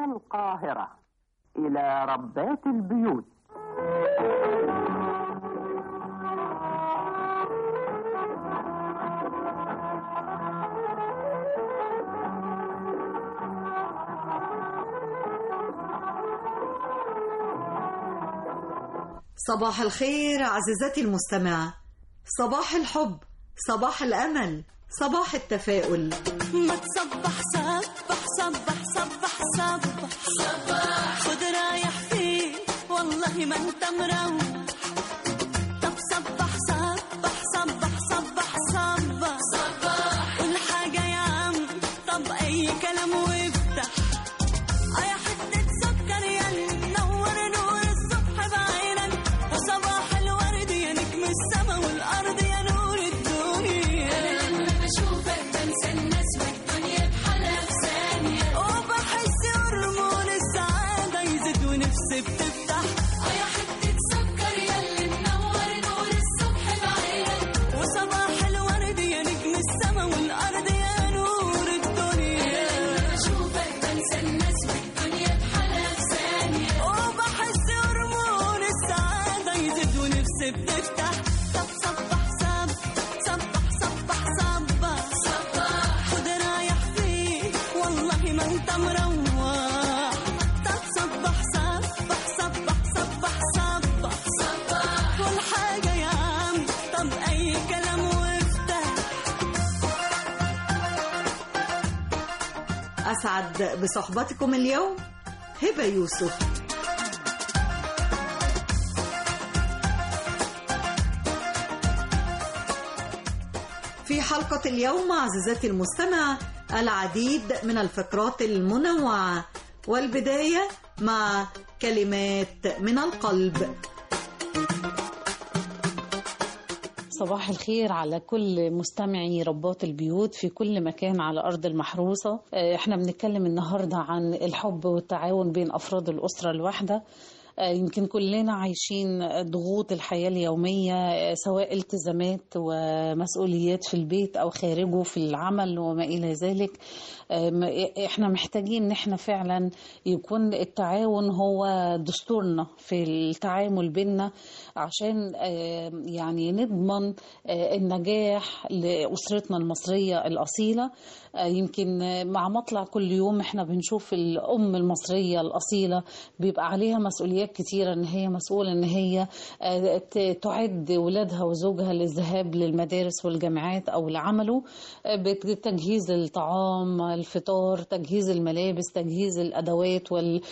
من القاهرة إلى ربات البيوت صباح الخير عزيزتي المستمعة صباح الحب صباح الأمل صباح التفاؤل ما تصبح صبح صبح صبح صبح صبح خد رايح فين والله ما انت مروح طب صبح صبح صبح صبح صبح صبح قول حاجة يا عم طب أي كلام وافتح آه يا حتة سكر يا نور نور الصبح بعينك وصباح الورد يا نجم السما والأرض يا نور الدنيا لما بشوفك بنسى الناس والدنيا بحالها في ثانية وبحس هرمون السعادة يزيد ونفسي بتفتح اه يا حتة سكر ياللي منور نور الصبح بعينك وصباح الورد يا نجم السما والأرض يا نور الدنيا لما بشوفك بنسى الناس والدنيا بحالها في ثانية وبحس هرمون السعادة يزيد ونفسي بتفتح طب صبح صب صبح صبح صبح صباح خد رايح فين والله ما انت مروح طب صبح صبح صبح صبح صبح صباح كل حاجة يا عم طب أي كلام وافتح أسعد بصحبتكم اليوم هبة يوسف في حلقة اليوم عزيزتي المستمع العديد من الفقرات المنوعة والبداية مع كلمات من القلب صباح الخير على كل مستمعي ربات البيوت في كل مكان على أرض المحروسة آه، احنا بنتكلم النهاردة عن الحب والتعاون بين أفراد الأسرة الواحدة آه، يمكن كلنا عايشين ضغوط الحياة اليومية آه، سواء التزامات ومسؤوليات في البيت أو خارجه في العمل وما إلى ذلك آه، م- احنا محتاجين ان احنا فعلا يكون التعاون هو دستورنا في التعامل بيننا عشان آه، يعني نضمن آه، النجاح لأسرتنا المصرية الأصيلة آه، يمكن آه، مع مطلع كل يوم احنا بنشوف الأم المصرية الأصيلة بيبقى عليها مسؤوليات كتيرة ان هي مسؤولة ان هي آه، ت- تعد ولادها وزوجها للذهاب للمدارس والجامعات أو لعمله آه، بتجهيز الطعام الفطار تجهيز الملابس تجهيز الأدوات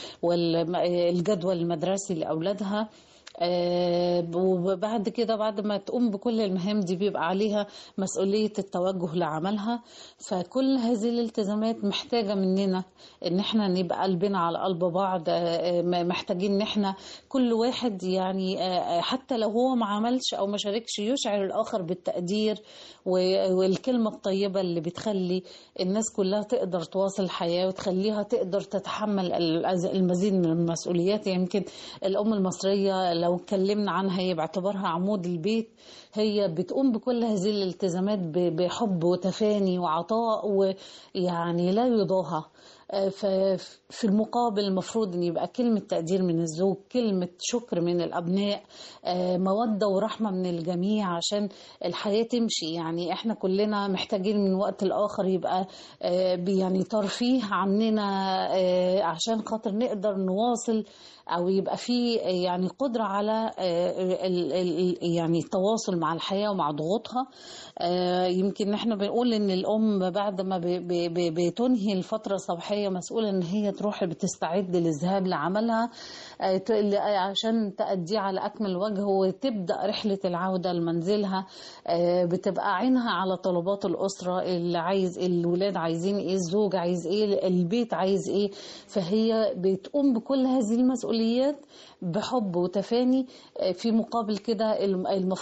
والجدول المدرسي لأولادها آه، وبعد كده بعد ما تقوم بكل المهام دي بيبقى عليها مسؤولية التوجه لعملها فكل هذه الالتزامات محتاجة مننا ان احنا نبقى قلبنا على قلب بعض آه، آه، محتاجين ان احنا كل واحد يعني آه، آه، حتى لو هو ما عملش او ما شاركش يشعر الاخر بالتقدير و- والكلمة الطيبة اللي بتخلي الناس كلها تقدر تواصل الحياة وتخليها تقدر تتحمل ال- المزيد من المسؤوليات يمكن الأم المصرية لو اتكلمنا عنها هي باعتبارها عمود البيت هي بتقوم بكل هذه الالتزامات ب- بحب وتفاني وعطاء ويعني لا يضاهى آه، ففي المقابل المفروض ان يبقى كلمة تقدير من الزوج كلمة شكر من الابناء آه، مودة ورحمة من الجميع عشان الحياة تمشي يعني احنا كلنا محتاجين من وقت الاخر يبقى آه، بي- يعني ترفيه عننا آه، عشان خاطر نقدر نواصل او يبقى في يعني قدره على آه، ال- ال- يعني التواصل مع الحياه ومع ضغوطها آه، يمكن احنا بنقول ان الام بعد ما ب- ب- ب- بتنهي الفتره الصباحيه مسؤوله ان هي تروح بتستعد للذهاب لعملها آه، ت- ل- عشان تأديه على اكمل وجه وتبدا رحله العوده لمنزلها آه، بتبقى عينها على طلبات الاسره اللي عايز الولاد عايزين ايه الزوج عايز ايه البيت عايز ايه فهي بتقوم بكل هذه المسؤوليات بحب وتفاني آه، في مقابل كده الم- المفروض الزوج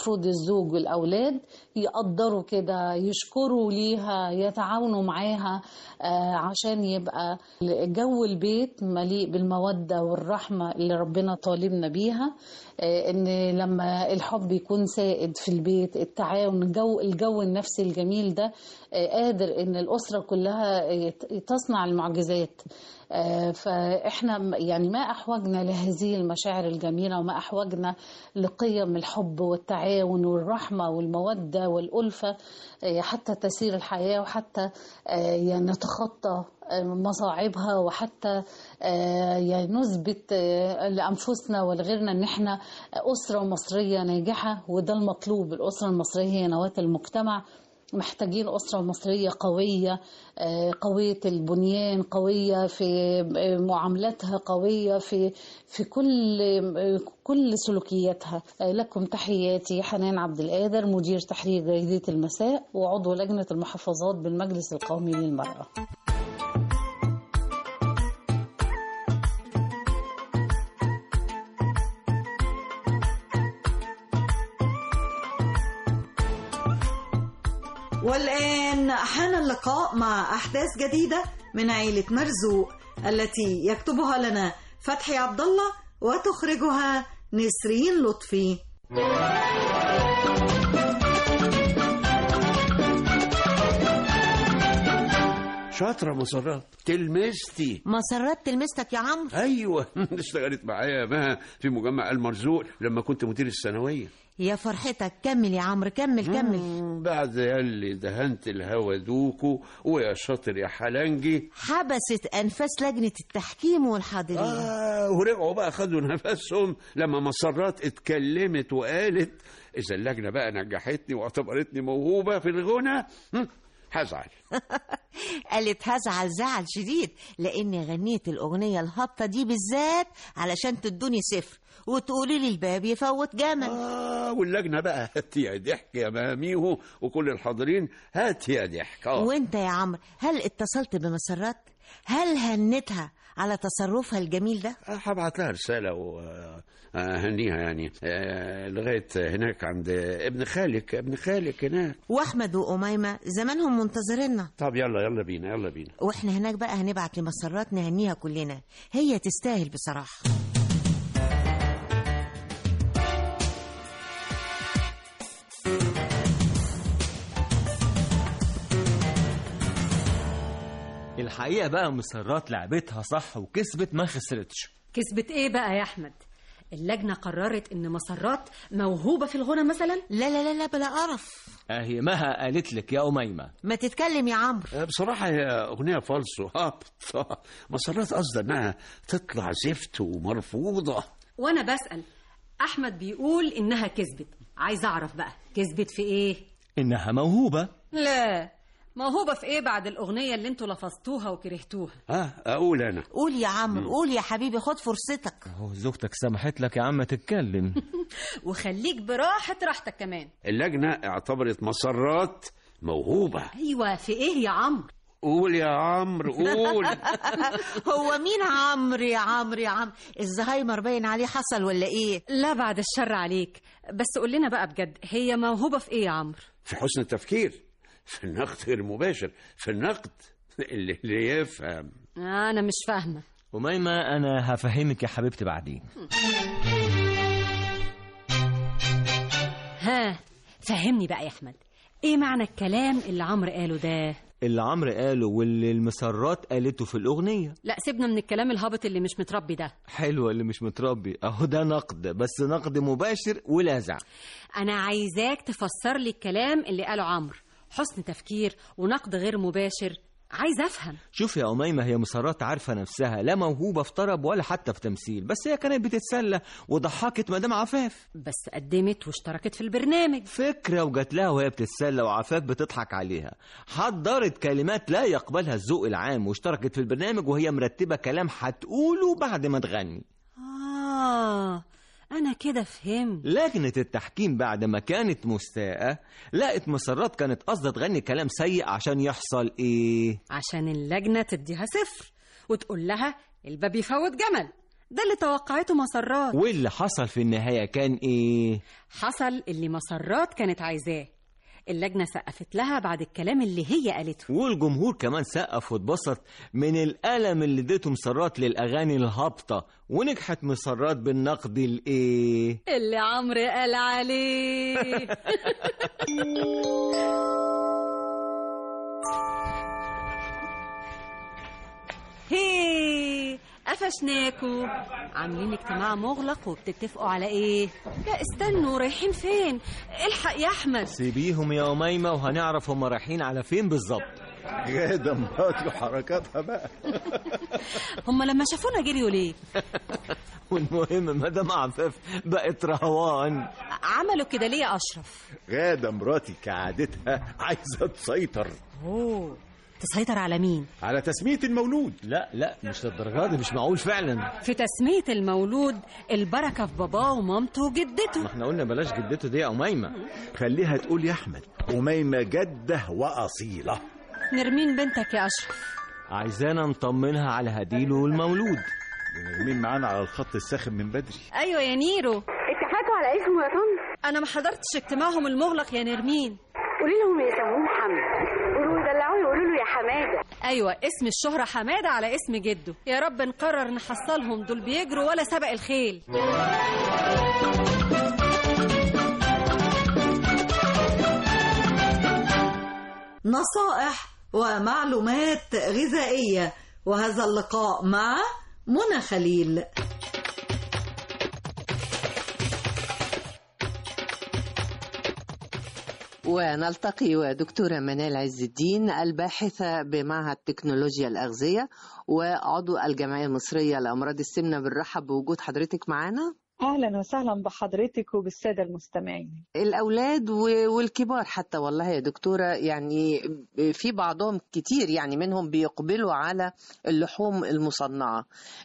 والزوج والأولاد يقدروا كده يشكروا ليها يتعاونوا معاها آه، عشان يبقى جو البيت مليء بالمودة والرحمة اللي ربنا طالبنا بيها آه، ان لما الحب يكون سائد في البيت التعاون الجو الجو النفسي الجميل ده آه، قادر ان الاسره كلها يت- تصنع المعجزات آه، فاحنا م- يعني ما احوجنا لهذه المشاعر الجميله وما احوجنا لقيم الحب والتعاون والرحمه والموده والالفه آه، حتى تسير الحياه وحتى آه، يعني نتخطى آه، مصاعبها وحتى آه، يعني نثبت آه، لانفسنا ولغيرنا ان احنا اسره مصريه ناجحه وده المطلوب الاسره المصريه هي نواه المجتمع محتاجين أسرة مصرية قوية آه، قوية البنيان قوية في آه، معاملاتها قوية في في كل آه، كل سلوكياتها آه، لكم تحياتي حنان عبد القادر مدير تحرير جريدة المساء وعضو لجنة المحافظات بالمجلس القومي للمرأة والآن حان اللقاء مع أحداث جديدة من عيلة مرزوق التي يكتبها لنا فتحي عبد الله وتخرجها نسرين لطفي شاطرة مسرات تلمستي مسرات تلمستك يا عمرو ايوه اشتغلت معايا بقى في مجمع المرزوق لما كنت مدير الثانويه يا فرحتك كمل يا عمرو كمل كمل مم، بعد يلي دهنت الهوا دوكو ويا شاطر يا حلنجي حبست انفاس لجنه التحكيم والحاضرين آه ورجعوا بقى خدوا نفسهم لما مسرات اتكلمت وقالت اذا اللجنه بقى نجحتني واعتبرتني موهوبه في الغنى هم، هزعل قالت هزعل زعل شديد لاني غنيت الاغنيه الهابطه دي بالذات علشان تدوني صفر وتقولي لي الباب يفوت جمل اه واللجنه بقى هات يا ضحك يا ماميهو وكل الحاضرين هات يا ضحك اه وانت يا عمرو هل اتصلت بمسرات هل هنتها على تصرفها الجميل ده هبعت لها رسالة وأهنيها يعني آه، لغاية هناك عند ابن خالك ابن خالك هناك واحمد واميمه زمانهم منتظريننا طب يلا يلا بينا يلا بينا واحنا هناك بقى هنبعت لمسرات نهنيها كلنا هي تستاهل بصراحه الحقيقة بقى مسرات لعبتها صح وكسبت ما خسرتش كسبت ايه بقى يا احمد اللجنه قررت ان مسرات موهوبه في الغنى مثلا لا لا لا لا بلا قرف اهي مها قالت لك يا أميمة ما تتكلم يا عمرو آه، بصراحة هي أغنية فالصو هابطة مسرات قصدها إنها تطلع زفت ومرفوضة وانا بسال احمد بيقول انها كسبت عايز اعرف بقى كسبت في ايه إنها موهوبة لا موهوبه في ايه بعد الاغنيه اللي انتوا لفظتوها وكرهتوها اه أقول أنا قول يا عمرو قول يا حبيبي خد فرصتك أهو زوجتك سمحت لك يا عم تتكلم وخليك براحه راحتك كمان اللجنة اعتبرت مسرات موهوبة ايوه في ايه يا عمرو قول يا عمرو قول هو مين عمرو يا عمرو يا عمرو الزهايمر باين عليه حصل ولا ايه لا بعد الشر عليك بس قول لنا بقى بجد هي موهوبه في ايه يا عمرو في حسن التفكير في النقد غير مباشر في النقد اللي, اللي يفهم انا مش فاهمه أميمة أنا هفهمك يا حبيبتي بعدين ها فهمني بقى يا احمد ايه معنى الكلام اللي عمرو قاله ده اللي عمرو قاله واللي المسرات قالته في الأغنية لا سيبنا من الكلام الهابط اللي مش متربي ده حلوة اللي مش متربي أهو ده نقد بس نقد مباشر ولاذع انا عايزاك تفسر لي الكلام اللي قاله عمرو حسن تفكير ونقد غير مباشر عايز افهم شوف يا أميمة هي مسرات عارفة نفسها لا موهوبة في طرب ولا حتى في تمثيل بس هي كانت بتتسلى وضحكت مدام عفاف بس قدمت واشتركت في البرنامج فكرة وجات لها وهي بتتسلى وعفاف بتضحك عليها حضرت كلمات لا يقبلها الذوق العام واشتركت في البرنامج وهي مرتبة كلام هتقوله بعد ما تغني اه انا كده فهمت لجنة التحكيم بعد ما كانت مستاءة لقت مسرات كانت قصدها تغني كلام سيء عشان يحصل ايه عشان اللجنه تديها صفر وتقول لها الباب يفوت جمل ده اللي توقعته مسرات واللي حصل في النهاية كان إيه؟ حصل اللي مسرات كانت عايزاه اللجنة سقفت لها بعد الكلام اللي هي قالته والجمهور كمان سقف واتبسط من الألم اللي اديته مسرات للأغاني الهابطة ونجحت مسرات بالنقد الإيه؟ اللي عمرو قال عليه هي قفشناكوا عاملين اجتماع مغلق وبتتفقوا على ايه لا استنوا رايحين فين الحق يا احمد سيبيهم يا أميمة وهنعرف هم رايحين على فين بالظبط غادة مراتي وحركاتها بقى هم لما شافونا جريوا ليه والمهم مدام عفاف بقت رهوان عملوا كده ليه يا اشرف غادة مراتي كعادتها عايزة تسيطر اوه تسيطر على مين على تسمية المولود لا لا مش للدرجة دي مش معقول فعلا في تسمية المولود البركة في باباه ومامته وجدته ما احنا قلنا بلاش جدته دي يا أميمة خليها تقول يا أحمد أميمة جدة وأصيلة نرمين بنتك يا أشرف عايزانا نطمنها على هديل والمولود مين معانا على الخط الساخن من بدري أيوة يا نيرو اتفقوا على اسمه يا طن أنا ما حضرتش اجتماعهم المغلق يا نرمين قولي لهم يسموه محمد قولوا يدلعوه يقولوا له يا حماده أيوة اسم الشهرة حمادة على اسم جده يا رب نقرر نحصلهم دول بيجروا ولا سبق الخيل نصائح ومعلومات غذائية وهذا اللقاء مع منى خليل ونلتقي ودكتورة منال عز الدين الباحثة بمعهد تكنولوجيا الأغذية وعضو الجمعية المصرية لأمراض السمنة بنرحب بوجود حضرتك معانا اهلا وسهلا بحضرتك وبالساده المستمعين الأولاد و- والكبار حتى والله يا دكتورة يعني في بعضهم كتير يعني منهم بيقبلوا على اللحوم المصنعة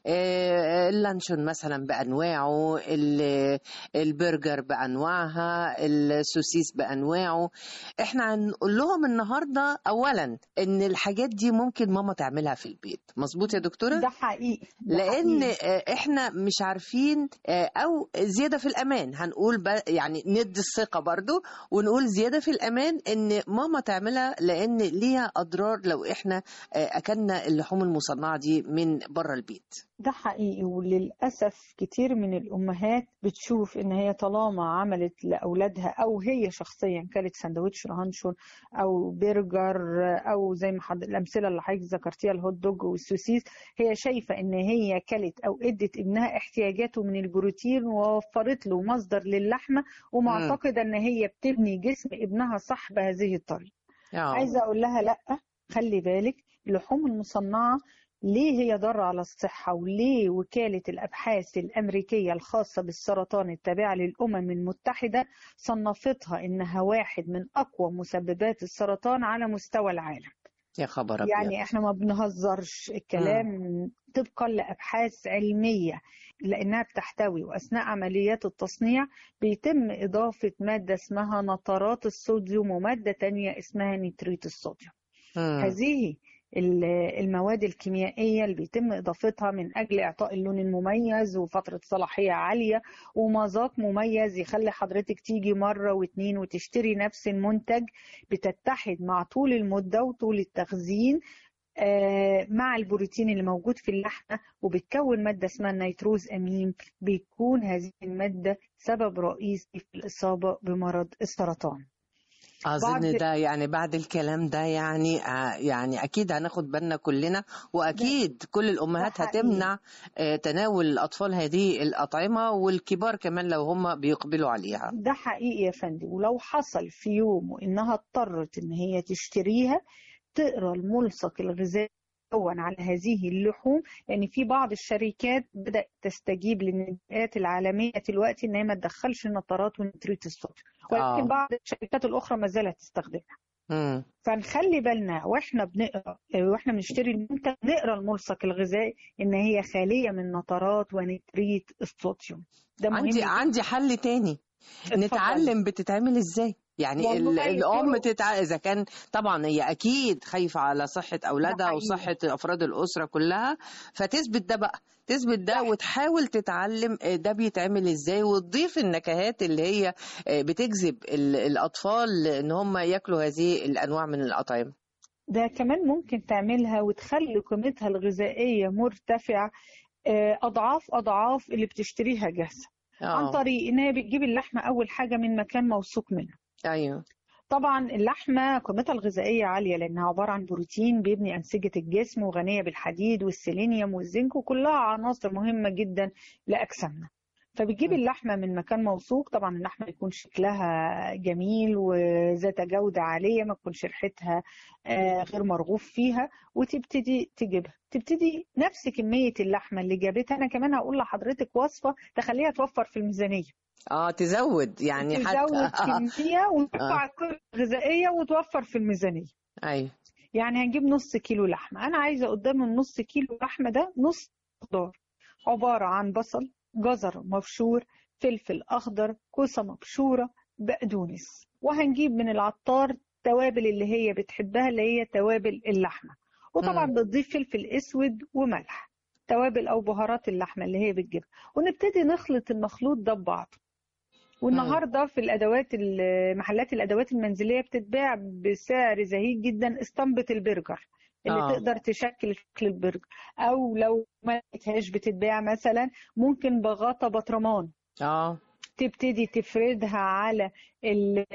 آه، اللانشون مثلا بأنواعه ال- البرجر بأنواعها السوسيس بأنواعه احنا هنقول لهم النهاردة أولا إن الحاجات دي ممكن ماما تعملها في البيت مظبوط يا دكتورة؟ ده حقيقي ده لان حقيقي. آه، احنا مش عارفين آه، او زياده في الامان هنقول ب- يعني ندي الثقه برضو ونقول زياده في الامان ان ماما تعملها لان ليها اضرار لو احنا آه، اكلنا اللحوم المصنعه دي من بره البيت ده حقيقي وللأسف كتير من الأمهات بتشوف إن هي طالما عملت لأولادها أو هي شخصيا كانت سندوتش رانشون أو برجر أو زي ما حد الأمثلة اللي حضرتك ذكرتيها الهوت دوج والسوسيس هي شايفة إن هي كلت أو ادت ابنها احتياجاته من البروتين ووفرت له مصدر للحمة ومعتقدة إن هي بتبني جسم ابنها صح بهذه الطريقة عايزة أقول لها لأ خلي بالك اللحوم المصنعة ليه هي ضارة على الصحة وليه وكالة الأبحاث الأمريكية الخاصة بالسرطان التابعة للأمم المتحدة صنفتها إنها واحد من أقوى مسببات السرطان على مستوى العالم يا خبر أبيض. يعني احنا ما بنهزرش الكلام طبقا لأبحاث علمية لأنها بتحتوي وأثناء عمليات التصنيع بيتم إضافة مادة اسمها نترات الصوديوم ومادة تانية اسمها نتريت الصوديوم مم. هذه ال- المواد الكيميائية اللي بيتم إضافتها من أجل إعطاء اللون المميز وفترة صلاحية عالية ومذاق مميز يخلي حضرتك تيجي مرة واتنين وتشتري نفس المنتج بتتحد مع طول المدة وطول التخزين آه، مع البروتين اللي موجود في اللحمة وبتكون مادة اسمها النيتروز أمين بيكون هذه المادة سبب رئيسي في الإصابة بمرض السرطان اظن بعد- ده يعني بعد الكلام ده يعني آه، يعني اكيد هناخد بالنا كلنا واكيد كل الامهات حقيقي. هتمنع آه، تناول الاطفال هذه الاطعمه والكبار كمان لو هم بيقبلوا عليها ده حقيقي يا فندم ولو حصل في يوم وإنها اضطرت إن هي تشتريها تقرا الملصق الغذائي المكون على هذه اللحوم لأن في بعض الشركات بدأت تستجيب للنداءات العالمية دلوقتي إن هي ما تدخلش النترات ونتريت الصوديوم ولكن آه. بعض الشركات الأخرى ما زالت تستخدمها مم. فنخلي بالنا واحنا بنقرا واحنا بنشتري المنتج نقرا الملصق الغذائي ان هي خاليه من نترات ونتريت الصوديوم ده مهم عندي جداً. عندي حل تاني اتفضل. نتعلم بتتعمل ازاي يعني ال- والله الام طرق. تتع... اذا كان طبعا هي اكيد خايفه على صحه اولادها حقيقي. وصحه افراد الاسره كلها فتثبت ده بقى تثبت ده وتحاول تتعلم آه، ده بيتعمل ازاي وتضيف النكهات اللي هي آه، بتجذب ال- الاطفال ان هم ياكلوا هذه الانواع من الاطعمه ده كمان ممكن تعملها وتخلي قيمتها الغذائية مرتفعة آه، أضعاف أضعاف اللي بتشتريها جاهزة عن اه طريق إن هي بتجيب اللحمة أول حاجة من مكان موثوق منه ايوه طبعا اللحمة قيمتها الغذائية عالية لأنها عبارة عن بروتين بيبني أنسجة الجسم وغنية بالحديد والسيلينيوم والزنك وكلها عناصر مهمة جدا لأجسامنا فبتجيب اللحمة من مكان موثوق طبعا اللحمة يكون شكلها جميل وذات جودة عالية ما تكونش ريحتها آه، غير مرغوب فيها وتبتدي تجيبها تبتدي نفس كمية اللحمة اللي جابتها أنا كمان هقول لحضرتك وصفة تخليها توفر في الميزانية اه تزود يعني تزود حتى كمية وترفع القيمة الغذائية وتوفر في الميزانية ايوه يعني هنجيب نص كيلو لحمة أنا عايزة قدام النص كيلو لحمة ده نص خضار عبارة عن بصل جزر مبشور فلفل أخضر كوسة مبشورة بقدونس وهنجيب من العطار توابل اللي هي بتحبها اللي هي توابل اللحمة وطبعا مم. بتضيف فلفل أسود وملح توابل أو بهارات اللحمة اللي هي بتجيبها ونبتدي نخلط المخلوط ده ببعض والنهارده في الادوات ال- محلات الادوات المنزليه بتتباع بسعر زهيد جدا اسطمبه البرجر اللي آه. تقدر تشكل شكل البرجر او لو ما لقيتهاش بتتباع مثلا ممكن بغطا بطرمان اه تبتدي تفردها على ال-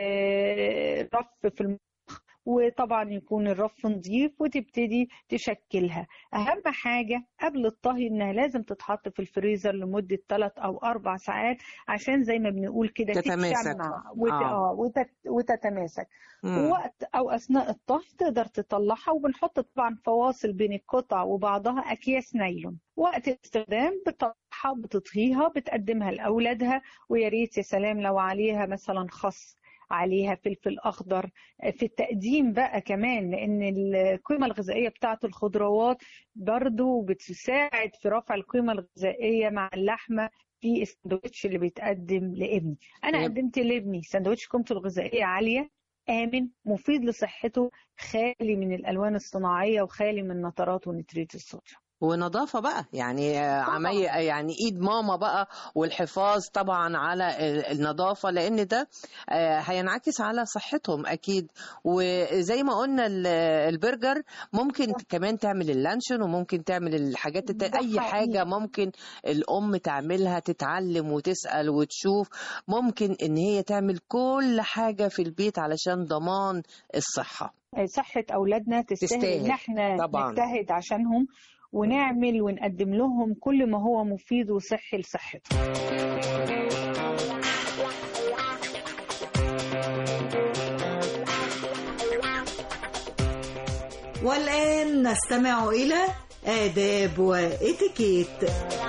الرف في المطبخ وطبعا يكون الرف نظيف وتبتدي تشكلها اهم حاجه قبل الطهي انها لازم تتحط في الفريزر لمده 3 او 4 ساعات عشان زي ما بنقول كده تتماسك. تتشمع وت... آه. آه. وتت... وتتماسك مم. وقت او اثناء الطهي تقدر تطلعها وبنحط طبعا فواصل بين القطع وبعضها اكياس نايلون وقت الاستخدام بتطلعها بتطهيها بتقدمها لاولادها ويا ريت يا سلام لو عليها مثلا خس عليها فلفل اخضر في التقديم بقى كمان لان القيمه الغذائيه بتاعه الخضروات برضو بتساعد في رفع القيمه الغذائيه مع اللحمه في السندوتش اللي بيتقدم لابني انا يب. قدمت لابني سندوتش قيمته الغذائيه عاليه آمن مفيد لصحته خالي من الألوان الصناعية وخالي من نترات ونتريت الصوديوم ونظافة بقى يعني آه، عمي يعني ايد ماما بقى والحفاظ طبعا على ال- النظافة لان ده آه، هينعكس على صحتهم اكيد وزي ما قلنا ال- البرجر ممكن كمان تعمل اللانشون وممكن تعمل الحاجات التا... ده اي حقيقي. حاجة ممكن الام تعملها تتعلم وتسأل وتشوف ممكن ان هي تعمل كل حاجة في البيت علشان ضمان الصحة صحة أولادنا تستاهل تستاهل. إن احنا طبعاً. نجتهد عشانهم ونعمل ونقدم لهم كل ما هو مفيد وصحي لصحتهم والآن نستمع إلى آداب وإتيكيت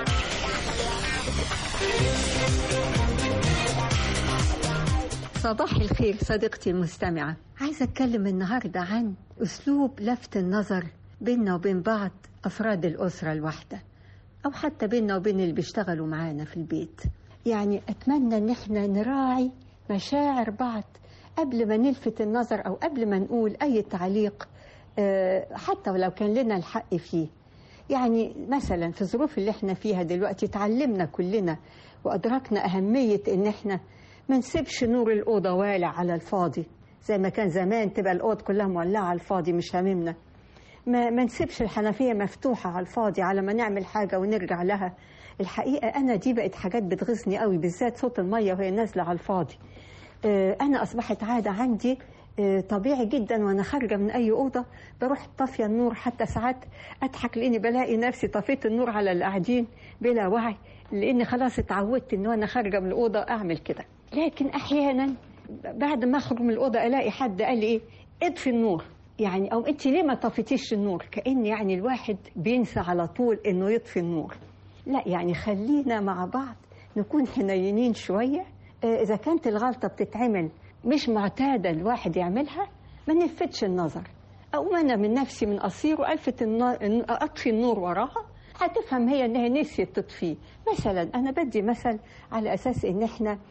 صباح الخير صديقتي المستمعة عايزة أتكلم النهاردة عن أسلوب لفت النظر بيننا وبين بعض أفراد الأسرة الواحدة أو حتى بيننا وبين اللي بيشتغلوا معانا في البيت يعني أتمنى إن احنا نراعي مشاعر بعض قبل ما نلفت النظر أو قبل ما نقول أي تعليق آه، حتى ولو كان لنا الحق فيه يعني مثلا في الظروف اللي احنا فيها دلوقتي اتعلمنا كلنا وأدركنا أهمية إن احنا ما نسيبش نور الأوضة والع على الفاضي زي ما كان زمان تبقى الأوض كلها مولعة على الفاضي مش هاممنا ما, ما نسيبش الحنفية مفتوحة على الفاضي على ما نعمل حاجة ونرجع لها الحقيقة أنا دي بقت حاجات بتغيظني قوي بالذات صوت المية وهي نازلة على الفاضي آه، أنا أصبحت عادة عندي آه، طبيعي جدا وانا خارجه من اي اوضه بروح طافيه النور حتى ساعات اضحك لاني بلاقي نفسي طفيت النور على اللي قاعدين بلا وعي لاني خلاص اتعودت ان وانا خارجه من الاوضه اعمل كده لكن احيانا بعد ما اخرج من الاوضه الاقي حد قال لي ايه اطفي النور يعني او انت ليه ما طفيتيش النور كان يعني الواحد بينسى على طول انه يطفي النور لا يعني خلينا مع بعض نكون حنينين شويه آه، اذا كانت الغلطه بتتعمل مش معتاده الواحد يعملها ما نلفتش النظر او انا من نفسي من قصير والفت النار اطفي النور وراها هتفهم هي انها نسيت تطفيه مثلا انا بدي مثل على اساس ان احنا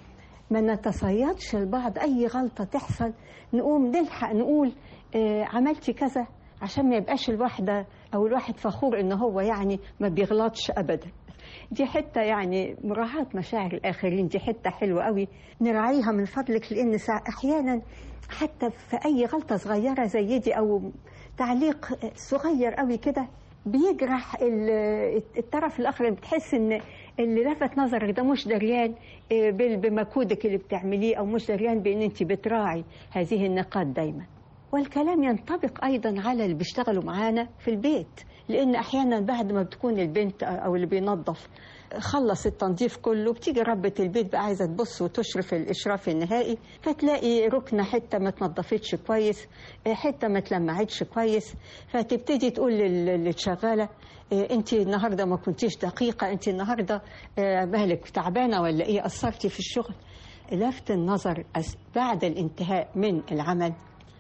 ما نتصيدش لبعض أي غلطة تحصل نقوم نلحق نقول آه عملتي كذا عشان ما يبقاش الواحدة أو الواحد فخور إن هو يعني ما بيغلطش أبدا دي حتة يعني مراعاة مشاعر الآخرين دي حتة حلوة قوي نراعيها من فضلك لأن سا- أحيانا حتى في أي غلطة صغيرة زي دي أو تعليق صغير قوي كده بيجرح ال- الطرف الآخر بتحس إن اللي لفت نظرك ده مش دريان آه، بال- بمجهودك اللي بتعمليه أو مش دريان بإن أنت بتراعي هذه النقاط دايما والكلام ينطبق أيضا على اللي بيشتغلوا معانا في البيت لأن أحيانا بعد ما بتكون البنت أو اللي بينظف خلص التنظيف كله بتيجي ربة البيت بقى عايزة تبص وتشرف الإشراف النهائي فتلاقي ركنة حتة ما تنظفتش كويس حتة ما تلمعتش كويس فتبتدي تقول لل- للي شغالة انت النهارده ما كنتيش دقيقه انت النهارده آه، بالك تعبانه ولا ايه قصرتي في الشغل لفت النظر أس- بعد الانتهاء من العمل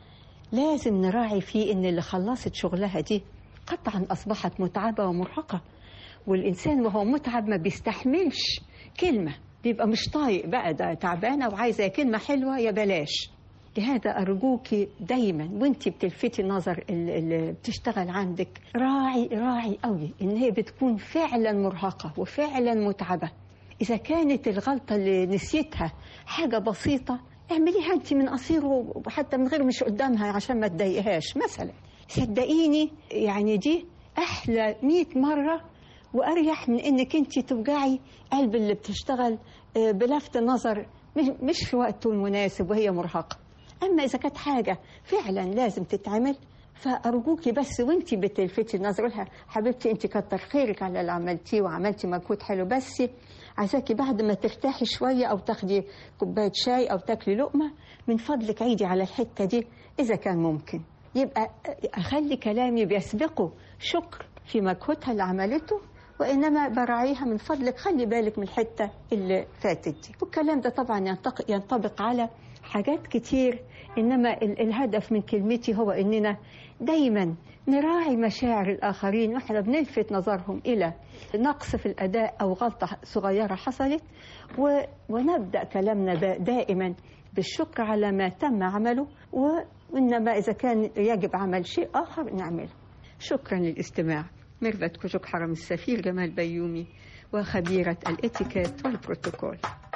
لازم نراعي فيه ان اللي خلصت شغلها دي قطعا اصبحت متعبه ومرهقه والانسان وهو متعب ما بيستحملش كلمه بيبقى مش طايق بقى ده تعبانه وعايزه كلمه حلوه يا بلاش لهذا أرجوكي دايما وانت بتلفتي نظر ال- اللي بتشتغل عندك راعي راعي قوي ان هي بتكون فعلا مرهقة وفعلا متعبة إذا كانت الغلطة اللي نسيتها حاجة بسيطة اعمليها انت من قصيره وحتى من غير مش قدامها عشان ما تضايقهاش مثلا صدقيني يعني دي أحلى مئة مرة وأريح من إنك أنت توجعي قلب اللي بتشتغل آه، بلفت نظر مش- مش في وقته المناسب وهي مرهقة أما إذا كانت حاجة فعلا لازم تتعمل فأرجوكي بس وانتي بتلفتي النظر لها حبيبتي انت كتر خيرك على اللي عملتيه وعملتي مجهود حلو بس عايزاكي بعد ما ترتاحي شوية أو تاخدي كوباية شاي أو تاكلي لقمة من فضلك عيدي على الحتة دي إذا كان ممكن يبقى أخلي كلامي بيسبقه شكر في مجهودها اللي عملته وإنما براعيها من فضلك خلي بالك من الحتة اللي فاتت دي والكلام ده طبعا ينطق- ينطبق على حاجات كتير إنما ال- الهدف من كلمتي هو إننا دايما نراعي مشاعر الآخرين وإحنا بنلفت نظرهم إلى نقص في الأداء أو غلطة صغيرة حصلت و... ونبدأ كلامنا دا دائما بالشكر على ما تم عمله و... وإنما إذا كان يجب عمل شيء آخر نعمله شكرا للاستماع ميرفت كوجوك حرم السفير جمال بيومي وخبيرة الاتيكيت والبروتوكول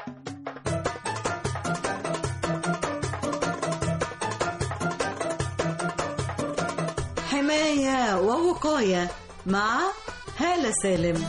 حماية ووقاية مع هالة سالم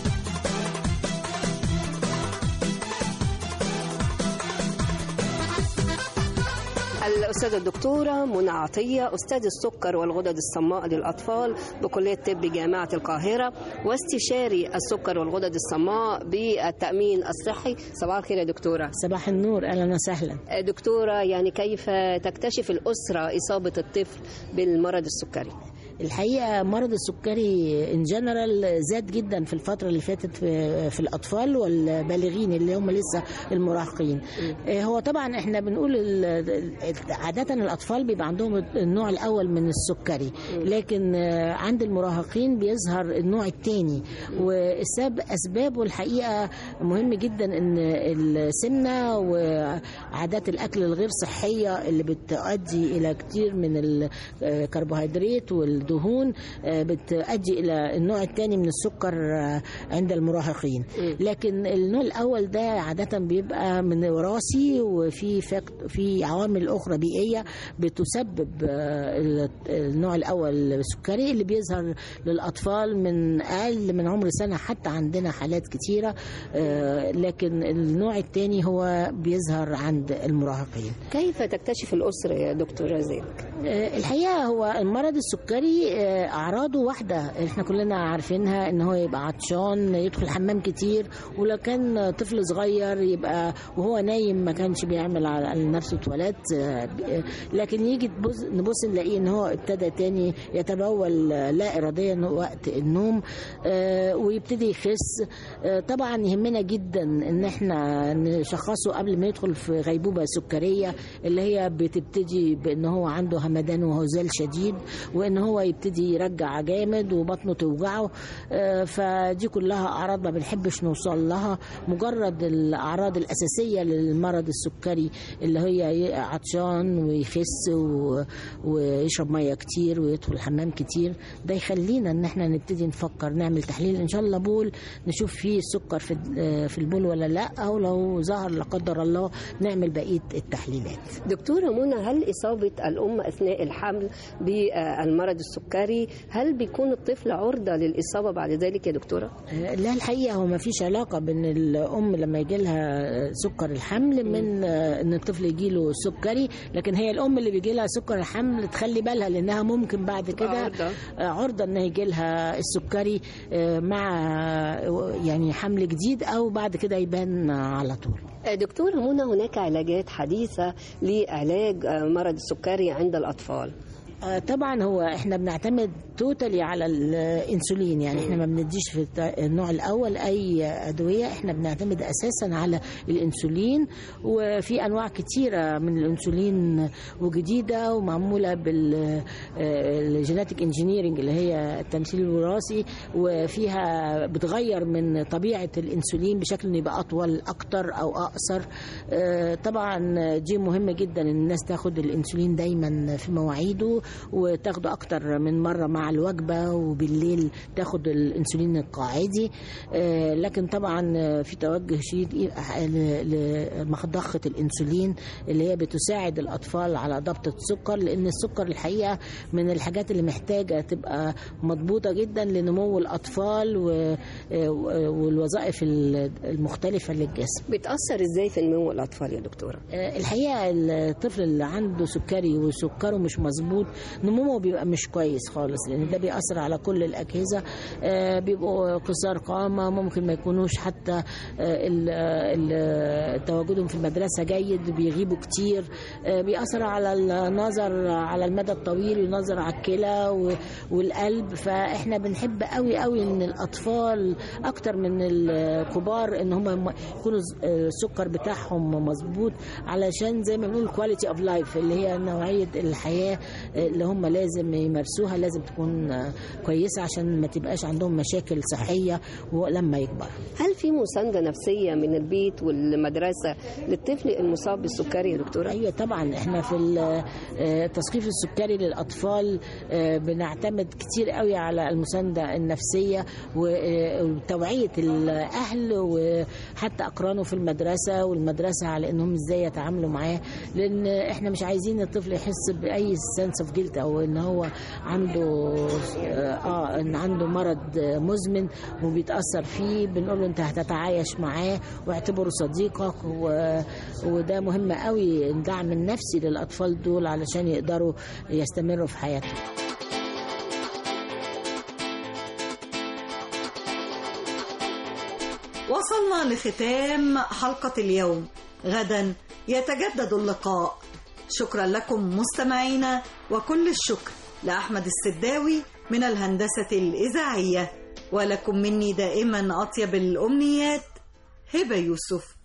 الأستاذة الدكتورة منى عطية أستاذ السكر والغدد الصماء للأطفال بكلية طب جامعة القاهرة واستشاري السكر والغدد الصماء بالتأمين الصحي صباح الخير يا دكتورة صباح النور اهلا وسهلا دكتورة يعني كيف تكتشف الأسرة إصابة الطفل بالمرض السكري الحقيقه مرض السكري ان جنرال زاد جدا في الفتره اللي فاتت في, في الاطفال والبالغين اللي هم لسه المراهقين آه، هو طبعا احنا بنقول ال- عاده الاطفال بيبقى عندهم النوع الاول من السكري لكن آه، عند المراهقين بيظهر النوع الثاني والسبب اسبابه الحقيقه مهم جدا ان السمنه وعادات الاكل الغير صحيه اللي بتؤدي الى كتير من الكربوهيدرات والدهون آه، بتؤدي الى النوع الثاني من السكر آه، عند المراهقين لكن النوع الاول ده عاده بيبقى من وراثي وفي فاكت في عوامل اخرى بيئيه بتسبب آه، ال- النوع الاول السكري اللي بيظهر للاطفال من اقل من عمر سنه حتى عندنا حالات كتيره آه، لكن النوع الثاني هو بيظهر عند المراهقين كيف تكتشف الأسرة يا دكتورة زين آه، الحقيقه هو المرض السكري آه، اعراضه واحده احنا كلنا عارفينها ان هو يبقى عطشان يدخل الحمام كتير ولو كان طفل صغير يبقى وهو نايم ما كانش بيعمل على نفسه تواليت آه، ب- آه، لكن يجي تبص نبص نلاقيه ان هو ابتدى تاني يتبول آه، لا اراديا وقت النوم آه، ويبتدي يخس آه، طبعا يهمنا جدا ان احنا نشخصه قبل ما يدخل في غيبوبه سكريه اللي هي بتبتدي بان هو عنده همدان وهزال شديد وان هو يبتدي يرجع جامد وبطنه توجعه آه، فدي كلها اعراض ما بنحبش نوصل لها مجرد الاعراض الاساسيه للمرض السكري اللي هي عطشان ويخس و... ويشرب ميه كتير ويدخل الحمام كتير ده يخلينا ان احنا نبتدي نفكر نعمل تحليل ان شاء الله بول نشوف فيه السكر في آه، في البول ولا لا او لو ظهر لا قدر الله نعمل بقيه التحليلات دكتورة منى هل إصابة الأم أثناء الحمل بالمرض السكري هل بيكون الطفل عرضة للإصابة بعد ذلك يا دكتورة؟ آه، لا الحقيقه هو ما فيش علاقه بين الام لما يجي لها سكر الحمل من آه، ان الطفل يجي له سكري لكن هي الام اللي بيجي لها سكر الحمل تخلي بالها لانها ممكن بعد كده عرضة. آه، عرضه ان يجي لها السكري آه، مع آه، يعني حمل جديد او بعد كده يبان على طول دكتورة منى هناك علاجات حديثة لعلاج مرض السكري عند الأطفال آه، طبعا هو احنا بنعتمد توتالي على الانسولين يعني احنا ما بنديش في الت- النوع الاول اي ادويه احنا بنعتمد اساسا على الانسولين وفي انواع كتيره من الانسولين وجديده ومعموله بالجيناتيك انجينيرنج اللي هي التمثيل الوراثي وفيها بتغير من طبيعه الانسولين بشكل انه يبقى اطول اكتر او اقصر آه، طبعا دي مهم جدا ان الناس تاخد الانسولين دايما في مواعيده وتاخده اكتر من مره مع الوجبه وبالليل تاخد الانسولين القاعدي آه، لكن طبعا آه، في توجه شديد ل- لمضخه الانسولين اللي هي بتساعد الاطفال على ضبط السكر لان السكر الحقيقه من الحاجات اللي محتاجه تبقى مضبوطه جدا لنمو الاطفال و- آه، والوظائف المختلفه للجسم بتأثر إزاي في نمو الأطفال يا دكتورة؟ آه، الحقيقه الطفل اللي عنده سكري وسكره مش مظبوط نموه بيبقى مش كويس خالص لان ده بيأثر على كل الاجهزه آه، بيبقوا قصار قامه ممكن ما يكونوش حتى آه، ال- ال- تواجدهم في المدرسه جيد بيغيبوا كتير آه، بيأثر على النظر على المدى الطويل والنظر على الكلى و- والقلب فاحنا بنحب قوي قوي ان الاطفال اكتر من الكبار ان هم يكونوا ز- آه، السكر بتاعهم مظبوط علشان زي ما بنقول كواليتي اوف لايف اللي هي نوعيه الحياه آه، اللي هم لازم يمارسوها لازم تكون آه، كويسه عشان ما تبقاش عندهم مشاكل صحيه ولما يكبر هل في مساندة نفسية من البيت والمدرسة للطفل المصاب بالسكري يا دكتورة؟ ايوه طبعا احنا في ال- آه، التصنيف السكري للاطفال آه، بنعتمد كتير قوي على المسانده النفسيه و- آه، وتوعيه الاهل وحتى اقرانه في المدرسه والمدرسه على انهم ازاي يتعاملوا معاه لان احنا مش عايزين الطفل يحس باي سنس اوف جيلت او ان هو عنده اه ان عنده مرض مزمن وبيتاثر فيه بنقول له انت هتتعايش معاه واعتبره صديقك و... وده مهم قوي الدعم النفسي للاطفال دول علشان يقدروا يستمروا في حياتهم وصلنا لختام حلقة اليوم غدا يتجدد اللقاء شكرا لكم مستمعينا وكل الشكر لأحمد السداوي من الهندسة الإذاعية ولكم مني دائما أطيب الأمنيات هبة يوسف